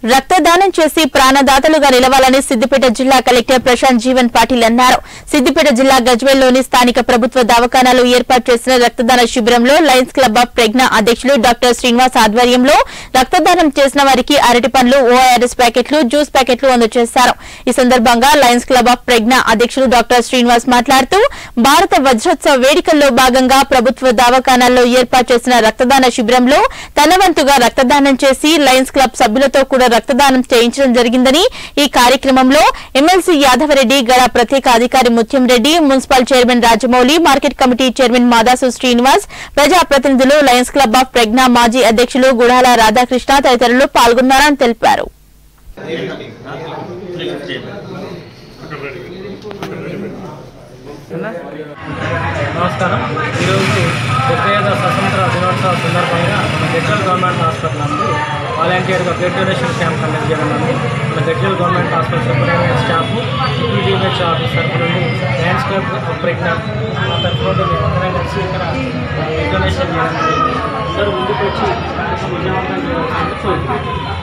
రక్తదానం చేసి ప్రాణదాతలుగా నిలవాలని సిద్దిపేట జిల్లా కలెక్టర్ ప్రశాంత్ జీవన్ పాటిల్ అన్నారు సిద్దిపేట జిల్లా గజ్వేల్లోని స్థానిక ప్రభుత్వ దవాఖానాలో ఏర్పాటు చేసిన రక్తదాన శిబిరంలో లయన్స్ క్లబ్ ఆఫ్ ప్రెగ్నా అధ్యక్షులు డాక్టర్ శ్రీనివాస్ ఆధ్వర్యంలో రక్తదానం చేసిన వారికి అరటి పండ్లు ఓఆర్ఎస్ ప్యాకెట్లు జ్యూస్ ప్యాకెట్లు అందజేశారు ఈ సందర్భంగా లయన్స్ క్లబ్ ఆఫ్ ప్రెగ్నా అధ్యక్షులు డాక్టర్ శ్రీనివాస్ మాట్లాడుతూ భారత వజ్రోత్సవ వేడుకల్లో భాగంగా ప్రభుత్వ దవాఖానాల్లో ఏర్పాటు చేసిన రక్తదాన శిబిరంలో తన వంతుగా రక్తదానం చేసి లయన్స్ క్లబ్ సభ్యులతో కూడా రక్తదానం చేయించడం జరిగిందని ఈ కార్యక్రమంలో ఎమ్మెల్సీ యాదవరెడ్డి గడ ప్రత్యేక అధికారి Mutyam Reddy municipal chairman Rajamouli market committee chairman Madasu Srinivas ప్రజాప్రతినిధులు లయన్స్ క్లబ్ ఆఫ్ ప్రజ్ఞా మాజీ అధ్యక్షులు గుడాల రాధాకృష్ణ తదితరులు పాల్గొన్నారని తెలిపారు నమస్కారం ఈరోజు డెబ్బై ఐదో స్వతంత్ర దినోత్సవ సందర్భంగా మన గజ్వల్ గవర్నమెంట్ హాస్పిటల్ నందు వాలంటీర్గా బ్లడ్ డొనేషన్ క్యాంప్ కండక్ట్ చేయడం ఉంది మన Gajwel government hospital superintendent staff EPDH office తరఫు నుండి లయన్స్ క్లబ్ ప్రెగ్నెంట్ మా తరఫు నుండి మేము అందరం కలిసి ఇక్కడ బ్లడ్ డొనేషన్ చేయడం జరిగింది అందరూ ముందుకు వచ్చి విజయవంతం చేయాల్సింది కోరుకుంటున్నాం